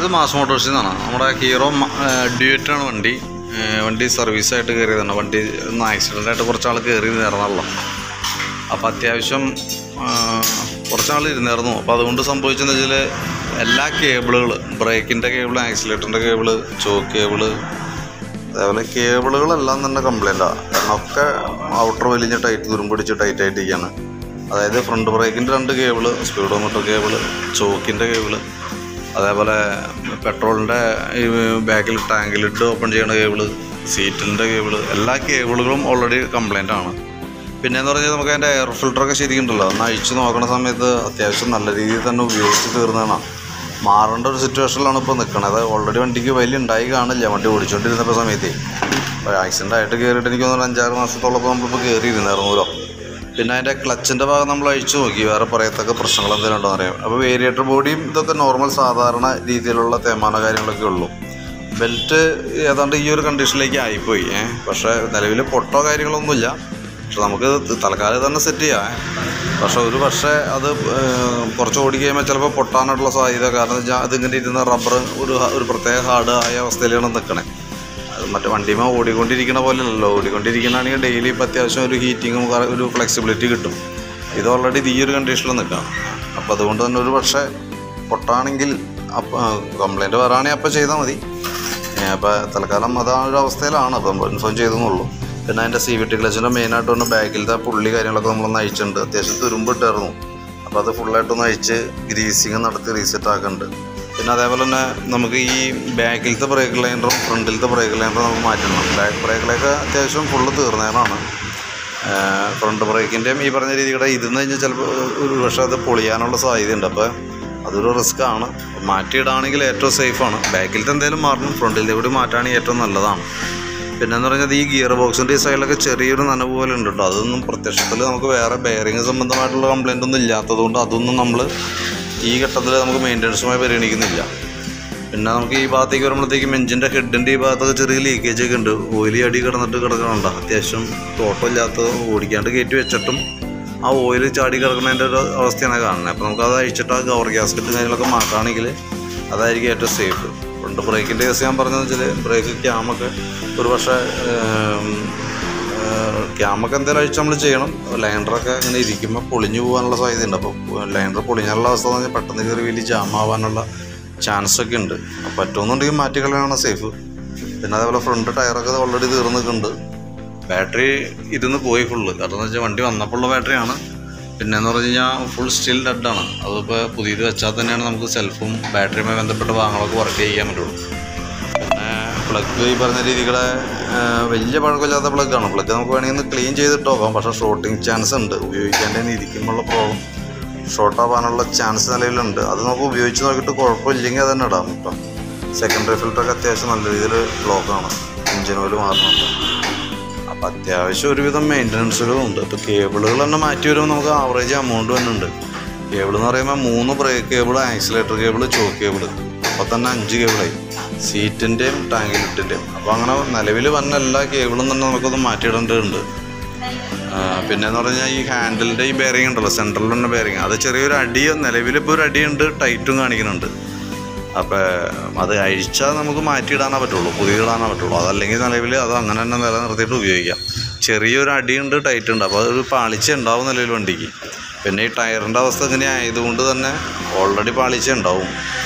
ഇത് മാസ് മോട്ടോഴ്സിൽ നിന്നാണ് നമ്മുടെ ഹീറോ ഡ്യൂറ്റാണ് വണ്ടി ഏഹ് വണ്ടി സർവീസായിട്ട് കയറിയതാണ് വണ്ടി ഒന്ന് ആക്സിഡൻ്റ് ആയിട്ട് കുറച്ചാൾ കയറി നേർന്നാണല്ലോ അപ്പോൾ അത്യാവശ്യം ആ, കുറച്ചാൾ ഇരുന്നായിരുന്നു അപ്പോൾ അതുകൊണ്ട് സംഭവിച്ചെന്ന് വെച്ചാൽ എല്ലാ കേബിളുകൾ ബ്രേക്കിൻ്റെ കേബിൾ ആക്സിലേറ്ററിൻ്റെ കേബിള് ചോക്ക് കേബിള് അതേപോലെ കേബിളുകളെല്ലാം തന്നെ കംപ്ലൈൻറ്റാണ് കാരണം ഒക്കെ ഔട്ടർ വലിഞ്ഞ് ടൈറ്റ് തുരുമ്പിടിച്ച് ടൈറ്റ് ആയിട്ടിരിക്കുകയാണ് അതായത് ഫ്രണ്ട് ബ്രേക്കിൻ്റെ രണ്ട് കേബിള് സ്പീഡോമീറ്റർ കേബിള് ചോക്കിൻ്റെ കേബിള് അതേപോലെ പെട്രോളിൻ്റെ ഈ ബാക്കിൽ ടാങ്കിലിട്ട് ഓപ്പൺ ചെയ്യുന്ന കേബിള് സീറ്റിൻ്റെ കേബിള് എല്ലാ കേബിളുകളും ഓൾറെഡി കംപ്ലൈൻ്റ് ആണ് പിന്നെ എന്ന് പറഞ്ഞാൽ നമുക്ക് അതിൻ്റെ എയർ ഫിൽറ്ററൊക്കെ ശരിക്കുണ്ടല്ലോ ഒന്ന് അഴിച്ച് നോക്കുന്ന സമയത്ത് അത്യാവശ്യം നല്ല രീതിയിൽ തന്നെ ഉപയോഗിച്ച് തീർന്നതാണ് മാറേണ്ട ഒരു സിറ്റുവേഷനിലാണ് ഇപ്പോൾ നിൽക്കുന്നത് ഓൾറെഡി വണ്ടിക്ക് വലിയ ഉണ്ടായി കാണില്ല വണ്ടി ഓടിച്ചുകൊണ്ടിരുന്നപ്പോൾ സമയത്ത് അപ്പോൾ ആക്സിഡൻ്റ് ആയിട്ട് കയറിയിട്ട് എനിക്ക് തോന്നുന്നു ഒരു അഞ്ചാറ് മാസത്തോളം നമ്മളിപ്പോൾ കയറിയിരുന്നായിരുന്നല്ലോ പിന്നെ അതിൻ്റെ ക്ലച്ചിൻ്റെ ഭാഗം നമ്മൾ അഴിച്ചു നോക്കി വേറെ പറയത്തക്ക പ്രശ്നങ്ങൾ എന്തെങ്കിലും ഉണ്ടോ എന്നറിയാം അപ്പോൾ വേരിയേറ്റർ ബോഡിയും ഇതൊക്കെ നോർമൽ സാധാരണ രീതിയിലുള്ള തേമാന കാര്യങ്ങളൊക്കെ ഉള്ളൂ ബെൽറ്റ് ഏതാണ്ട് ഈ ഒരു കണ്ടീഷനിലേക്ക് ആയിപ്പോയി ഏഹ് പക്ഷേ നിലവിൽ പൊട്ടോ കാര്യങ്ങളൊന്നുമില്ല പക്ഷെ നമുക്ക് ഇത് തൽക്കാലം തന്നെ സെറ്റ് ചെയ്യാം ഏ. പക്ഷെ ഒരു പക്ഷേ അത് ഏഹ്, കുറച്ച് ഓടി കഴിയുമ്പോൾ ചിലപ്പോൾ പൊട്ടാനായിട്ടുള്ള സാധ്യത കാരണം വെച്ചാൽ അതിങ്ങനെ ഇരുന്ന റബ്ബർ ഒരു ഒരു പ്രത്യേക ഹാർഡ് ആയ അവസ്ഥയിലാണ് നിൽക്കണേ അത് മറ്റേ വണ്ടിമേ ഓടിക്കൊണ്ടിരിക്കണ പോലെയല്ലല്ലോ ഓടിക്കൊണ്ടിരിക്കണമെങ്കിൽ ഡെയിലി ഇപ്പം അത്യാവശ്യം ഒരു ഹീറ്റിങ്ങും ഒരു ഫ്ലെക്സിബിലിറ്റി കിട്ടും ഇത് ഓൾറെഡി ഈ ഒരു കണ്ടീഷനിൽ നിൽക്കാം അപ്പോൾ അതുകൊണ്ട് തന്നെ ഒരു പക്ഷേ പൊട്ടാണെങ്കിൽ അപ്പം കംപ്ലൈൻറ്റ് വരാണെങ്കിൽ അപ്പം ചെയ്താൽ മതി അപ്പോൾ തൽക്കാലം അതാ ഒരു അവസ്ഥയിലാണ് അപ്പം നമ്മൾ ഇൻഫോം ചെയ്തെന്നുള്ളൂ പിന്നെ അതിൻ്റെ സി വി ടി ക്ലച്ചിൻ്റെ മെയിനായിട്ട് വന്ന് ബാക്കിലത്തെ പുള്ളി കാര്യങ്ങളൊക്കെ നമ്മളൊന്ന് അയച്ചിട്ടുണ്ട് അത്യാവശ്യം തുരുമ്പിട്ടായിരുന്നു അപ്പോൾ അത് ഫുള്ളായിട്ടൊന്ന് അയച്ച് ഗ്രീസിങ് നടത്തി റീസെറ്റ് ആക്കുന്നുണ്ട് പിന്നെ അതേപോലെ തന്നെ നമുക്ക് ഈ ബാക്കിലത്തെ ബ്രേക്ക് ലൈനറും ഫ്രണ്ടിലത്തെ ബ്രേക്ക് ലൈനറും നമുക്ക് മാറ്റണം ബാക്ക് ബ്രേക്കിലൊക്കെ അത്യാവശ്യം ഫുള്ള് തീർന്നേനാണ് ഫ്രണ്ട് ബ്രേക്കിൻ്റെയും ഈ പറഞ്ഞ രീതിയുടെ ഇരുന്ന് കഴിഞ്ഞാൽ ചിലപ്പോൾ ഒരു പക്ഷേ അത് പൊളിയാനുള്ള സാധ്യതയുണ്ട് അപ്പോൾ അതൊരു റിസ്ക് ആണ് മാറ്റിയിടാണെങ്കിൽ ഏറ്റവും സേഫാണ് ബാക്കിലത്തെ എന്തെങ്കിലും മാറണം ഫ്രണ്ടിലത്തെ കൂടി മാറ്റുകയാണെങ്കിൽ ഏറ്റവും നല്ലതാണ് പിന്നെ എന്ന് പറഞ്ഞാൽ ഈ ഗിയർ ബോക്സിൻ്റെ ഈ സൈഡിലൊക്കെ ചെറിയൊരു നനവ് പോലെ ഉണ്ട് കേട്ടോ അതൊന്നും പ്രത്യക്ഷത്തിൽ നമുക്ക് വേറെ ബെയറിങ് സംബന്ധമായിട്ടുള്ള കംപ്ലൈൻ്റ് ഒന്നും ഇല്ലാത്തതുകൊണ്ട് അതൊന്നും നമ്മൾ ഈ ഘട്ടത്തിൽ നമുക്ക് മെയിൻ്റനൻസുമായി പരിഗണിക്കുന്നില്ല പിന്നെ നമുക്ക് ഈ ഭാഗത്തേക്ക് വരുമ്പോഴത്തേക്കും എഞ്ചിൻ്റെ ഹെഡിൻ്റെ ഈ ഭാഗത്തൊക്കെ ചെറിയ ലീക്കേജ് ഒക്കെ ഉണ്ട് ഓയിൽ അടി കിടന്നിട്ട് കിടക്കണുണ്ട് അത്യാവശ്യം തോട്ടം ഇല്ലാത്ത ഓടിക്കാണ്ട് കയറ്റി വെച്ചിട്ടും ആ ഓയിൽ ചാടി കിടക്കുന്നതിൻ്റെ ഒരു അവസ്ഥയാണ് കാണുന്നത് അപ്പോൾ നമുക്ക് അത് അഴിച്ചിട്ട് ആ കവർ ഗ്യാസ്കറ്റ് കാര്യങ്ങളൊക്കെ മാറ്റുകയാണെങ്കിൽ അതായിരിക്കും ഏറ്റവും സേഫ് ഫ്രണ്ട് ബ്രേക്കിൻ്റെ കേസ് ഞാൻ പറഞ്ഞതെന്ന് വെച്ചാൽ ബ്രേക്ക് ക്യാമൊക്കെ ഒരു പക്ഷേ ക്യാമൊക്കെ എന്തായാലും അഴിച്ച് നമ്മൾ ചെയ്യണം ലൈനറൊക്കെ ഇങ്ങനെ ഇരിക്കുമ്പോൾ പൊളിഞ്ഞു പോകാനുള്ള സാധ്യതയുണ്ട് അപ്പോൾ ലൈനർ പൊളിഞ്ഞാലുള്ള അവസ്ഥ എന്ന് പറഞ്ഞാൽ പെട്ടെന്ന് കയറി വലിയ ജാം ആവാനുള്ള ചാൻസ് ഒക്കെ ഉണ്ട് അപ്പോൾ പറ്റുമെന്നുണ്ടെങ്കിൽ മാറ്റിക്കളയാണ് സേഫ് പിന്നെ അതേപോലെ ഫ്രണ്ട് ടയറൊക്കെ ഓൾറെഡി തീർന്നിട്ടുണ്ട് ബാറ്ററി ഇരുന്ന് പോയി ഫുള്ള് കാരണം എന്ന് വെച്ചാൽ വണ്ടി വന്നപ്പോഴുള്ള ബാറ്ററിയാണ് പിന്നെ എന്ന് പറഞ്ഞു കഴിഞ്ഞാൽ ഫുൾ സ്റ്റിൽ ഡെഡാണ് അതിപ്പോൾ പുതിയത് വെച്ചാൽ തന്നെയാണ് നമുക്ക് സെൽഫും ബാറ്ററിയുമായി ബന്ധപ്പെട്ട ഭാഗങ്ങളൊക്കെ വർക്ക് ചെയ്യാൻ പറ്റുള്ളൂ പിന്നെ പ്ലഗ് ഈ പറഞ്ഞ രീതികളെ വലിയ പഴക്കമില്ലാത്ത പ്ലഗാണ് പ്ലഗ് നമുക്ക് വേണമെങ്കിൽ ഒന്ന് ക്ലീൻ ചെയ്തിട്ട് നോക്കാം പക്ഷേ ഷോർട്ടിങ് ചാൻസ് ഉണ്ട് ഉപയോഗിക്കാണ്ട് ഇരിക്കുമ്പോഴുള്ള പ്രോബ്ലം ഷോർട്ട് ആവാനുള്ള ചാൻസ് നിലവിലുണ്ട് അത് നമുക്ക് ഉപയോഗിച്ച് നോക്കിയിട്ട് കുഴപ്പമില്ലെങ്കിൽ അത് തന്നെ ഇടാം കേട്ടോ സെക്കൻഡറി ഫിൽറ്ററൊക്കെ അത്യാവശ്യം നല്ല രീതിയിൽ ബ്ലോക്കാണ് എഞ്ചിൻ ഓയിൽ മാറുന്നുണ്ട് അപ്പം അത്യാവശ്യം ഒരുവിധം മെയിൻ്റനൻസുകളും ഉണ്ട് ഇപ്പോൾ കേബിളുകൾ തന്നെ മാറ്റി വരുമ്പോൾ നമുക്ക് ആവറേജ് എമൗണ്ട് വരുന്നുണ്ട് കേബിൾ എന്ന് പറയുമ്പോൾ മൂന്ന് brake cable accelerator cable choke cable അപ്പോൾ തന്നെ അഞ്ച് കേബിളായി സീറ്റിൻ്റെയും ടാങ്കിലിട്ടിൻ്റെയും അപ്പോൾ അങ്ങനെ നിലവിൽ വന്ന എല്ലാ കേബിളും തന്നെ നമുക്കൊന്ന് മാറ്റിയിടേണ്ടതുണ്ട് ആ, പിന്നെ എന്ന് പറഞ്ഞാൽ ഈ ഹാൻഡിലിൻ്റെ ഈ ബെയറിംഗ് ഉണ്ടല്ലോ സെൻട്രലിൽ തന്നെ ബെയറിംഗ് അത് ചെറിയൊരു അടി നിലവിലിപ്പോൾ ഒരു അടിയുണ്ട് ടൈറ്റും കാണിക്കുന്നുണ്ട് അപ്പോൾ അത് അഴിച്ചാൽ നമുക്ക് മാറ്റിയിടാനേ പറ്റുള്ളൂ പുതിയതിടാനേ പറ്റുള്ളൂ അതല്ലെങ്കിൽ നിലവിൽ അത് അങ്ങനെ തന്നെ നിലനിർത്തിയിട്ട് ഉപയോഗിക്കാം ചെറിയൊരു അടിയുണ്ട് ടൈറ്റ് ഉണ്ട് അപ്പോൾ അതൊരു പാളിച്ച ഉണ്ടാവും നിലവിൽ വണ്ടിക്ക് പിന്നെ ഈ ടയറിൻ്റെ അവസ്ഥ ഇങ്ങനെ ആയതുകൊണ്ട് തന്നെ ഓൾറെഡി പാളിച്ച ഉണ്ടാവും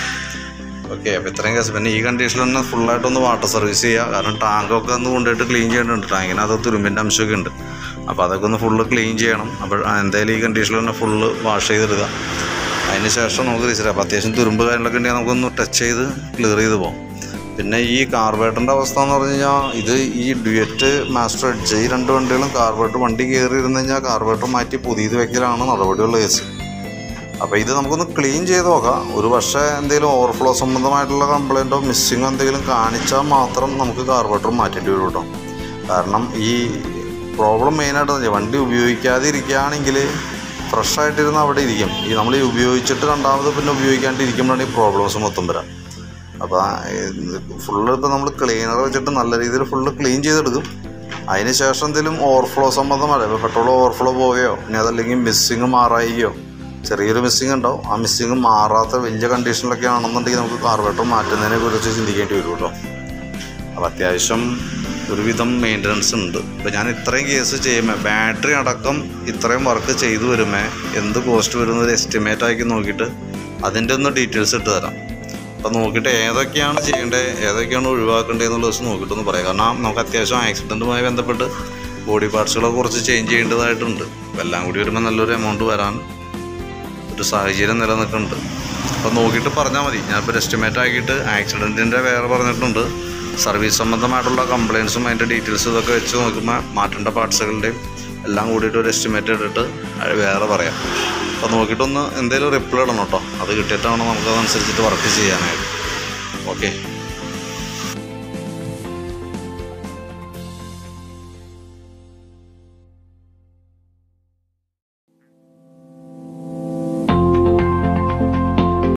ഓക്കെ അപ്പോൾ ഇത്രയും കേസ് പിന്നെ ഈ കണ്ടീഷനിൽ തന്നെ ഫുള്ളായിട്ടൊന്ന് വാട്ടർ സർവീസ് ചെയ്യുക കാരണം ടാങ്കൊക്കെ ഒന്ന് കൊണ്ടുപോയിട്ട് ക്ലീൻ ചെയ്യേണ്ടതുണ്ട് ടാങ്കിനകത്ത് തുരുമ്പിൻ്റെ അംശമൊക്കെ ഉണ്ട് അപ്പോൾ അതൊക്കെ ഒന്ന് ഫുള്ള് ക്ലീൻ ചെയ്യണം അപ്പോൾ എന്തായാലും ഈ കണ്ടീഷനിൽ തന്നെ ഫുള്ള് വാഷ് ചെയ്തിടുക അതിന് ശേഷം നമുക്ക് റീസെറ്റ് അപ്പോൾ അത്യാവശ്യം തുരുമ്പ് കാര്യങ്ങളൊക്കെ ഉണ്ടെങ്കിൽ നമുക്കൊന്ന് ടച്ച് ചെയ്ത് ക്ലിയർ ചെയ്ത് പോകാം പിന്നെ ഈ കാർബേറ്ററിൻ്റെ അവസ്ഥ എന്ന് പറഞ്ഞു കഴിഞ്ഞാൽ ഇത് ഈ ഡ്യുവറ്റ് മാസ്റ്റർ എഡ്ജ് ഈ രണ്ട് വണ്ടികളും കാർബേറ്റർ വണ്ടി കയറി ഇരുന്ന് കഴിഞ്ഞാൽ കാർബേറ്റർ മാറ്റി പുതിയത് വെക്കലാണ് നടപടിയുള്ള കേസ് അപ്പോൾ ഇത് നമുക്കൊന്ന് ക്ലീൻ ചെയ്ത് നോക്കാം ഒരു പക്ഷേ എന്തെങ്കിലും ഓവർഫ്ലോ സംബന്ധമായിട്ടുള്ള കംപ്ലൈൻറ്റോ മിസ്സിങ്ങോ എന്തെങ്കിലും കാണിച്ചാൽ മാത്രം നമുക്ക് കാർബറേറ്റർ മാറ്റേണ്ടി വരും കേട്ടോ കാരണം ഈ പ്രോബ്ലം മെയിനായിട്ട് എന്താ വണ്ടി ഉപയോഗിക്കാതെ ഇരിക്കുകയാണെങ്കിൽ ഫ്രഷ് ആയിട്ടിരുന്ന് അവിടെ ഇരിക്കും ഈ നമ്മൾ ഈ ഉപയോഗിച്ചിട്ട് രണ്ടാമത് പിന്നെ ഉപയോഗിക്കാണ്ട് ഇരിക്കുമ്പോഴാണ് ഈ പ്രോബ്ലംസ് മൊത്തം വരാം അപ്പോൾ ഫുള്ള് ഇപ്പോൾ നമ്മൾ ക്ലീനർ വെച്ചിട്ട് നല്ല രീതിയിൽ ഫുള്ള് ക്ലീൻ ചെയ്തെടുക്കും അതിന് ശേഷം എന്തെങ്കിലും ഓവർഫ്ലോ സംബന്ധമാണ് ഇപ്പോൾ പെട്രോൾ ഓവർഫ്ലോ പോവുകയോ ഇനി അതല്ലെങ്കിൽ മിസ്സിങ് മാറായികയോ ചെറിയൊരു മിസ്സിങ് ഉണ്ടാവും ആ മിസ്സിങ് മാറാത്ത വലിയ കണ്ടീഷനിലൊക്കെ ആണെന്നുണ്ടെങ്കിൽ നമുക്ക് കാർബറേറ്റർ മാറ്റുന്നതിനെ കുറിച്ച് ചിന്തിക്കേണ്ടി വരും കേട്ടോ അപ്പോൾ അത്യാവശ്യം ഒരുവിധം മെയിൻ്റനൻസ് ഉണ്ട് ഇപ്പോൾ ഞാൻ ഇത്രയും കേസ് ചെയ്യുമ്പോൾ ബാറ്ററി അടക്കം ഇത്രയും വർക്ക് ചെയ്തു വരുമ്പോൾ എന്ത് കോസ്റ്റ് വരുന്നത് എസ്റ്റിമേറ്റ് ആക്കി നോക്കിയിട്ട് അതിൻ്റെ ഒന്ന് ഡീറ്റെയിൽസ് ഇട്ട് തരാം അപ്പോൾ നോക്കിയിട്ട് ഏതൊക്കെയാണ് ചെയ്യേണ്ടത് ഏതൊക്കെയാണ് ഒഴിവാക്കേണ്ടത് എന്നുള്ള ദിവസം നോക്കിയിട്ടൊന്ന് പറയാം കാരണം നമുക്ക് അത്യാവശ്യം ആക്സിഡൻറ്റുമായി ബന്ധപ്പെട്ട് ബോഡി പാർട്സുകളൊക്കെ കുറച്ച് ചേഞ്ച് ചെയ്യേണ്ടതായിട്ടുണ്ട് അപ്പോൾ എല്ലാം കൂടി വരുമ്പോൾ നല്ലൊരു എമൗണ്ട് വരാൻ ഒരു സാഹചര്യം നിലനിൽക്കുന്നുണ്ട് അപ്പോൾ നോക്കിയിട്ട് പറഞ്ഞാൽ മതി ഞാനിപ്പോൾ എസ്റ്റിമേറ്റ് ആക്കിയിട്ട് ആക്സിഡൻറ്റിൻ്റെ വേറെ പറഞ്ഞിട്ടുണ്ട് സർവീസ് സംബന്ധമായിട്ടുള്ള കംപ്ലയിൻസും അതിൻ്റെ ഡീറ്റെയിൽസും ഇതൊക്കെ വെച്ച് നോക്കുമ്പോൾ മാറ്റേണ്ട പാർട്സുകളുടെയും എല്ലാം കൂടിയിട്ട് ഒരു എസ്റ്റിമേറ്റ് ഇട്ടിട്ട് അത് വേറെ പറയാം അപ്പോൾ നോക്കിയിട്ടൊന്ന് എന്തെങ്കിലും റിപ്ലൈ ഇടണം കേട്ടോ അത് കിട്ടിയിട്ടാണ് നമുക്കതനുസരിച്ചിട്ട് വർക്ക് ചെയ്യാനായിട്ട് ഓക്കെ